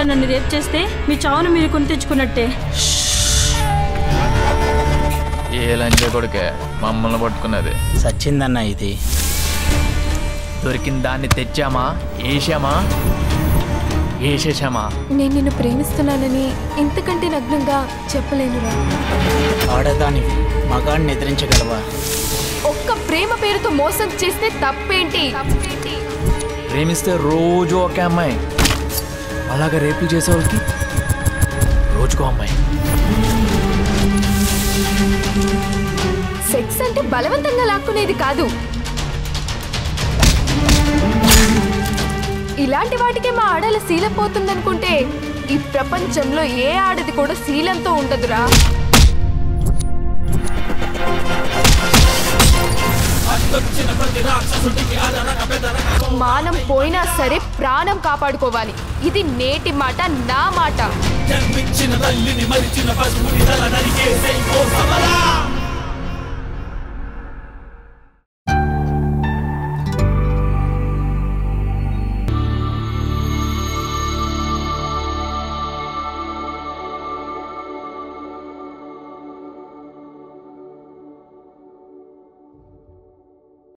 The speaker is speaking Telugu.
నన్ను రేపు చేస్తే మీ చావును మీరు కొని తెచ్చుకున్నట్టే ఏ లంచే కొడుకే మమ్మల్ని పట్టుకున్నది సచ్చిందన్న ఇది దొరికిన దాన్ని తెచ్చామా వేసామా వేసేసామా నేను నిన్ను ప్రేమిస్తున్నానని ఇంతకంటే నగ్నంగా చెప్పలేనురా ఆడదానివి మగాడిని ఎదిరించగలవా ఒక్క ప్రేమ పేరుతో మోసం చేస్తే తప్పేంటి ప్రేమిస్తే రోజు ఒకే అమ్మాయి అలాగే రేపులు చేసే వాళ్ళకి రోజుకో అమ్మాయి సెక్స్ అంటే బలవంతంగా లాక్కునేది కాదు ఇలాంటి వాటికే మా ఆడల శీలం పోతుందనుకుంటే ఈ ప్రపంచంలో ఏ ఆడది కూడా శీలంతో ఉండదురా మానం పోయినా సరే ప్రాణం కాపాడుకోవాలి ఇది నేటి మాట నా మాట జన్మించిన తల్లిని మరిచిన పశువుని తల నరికేసే ఇంకో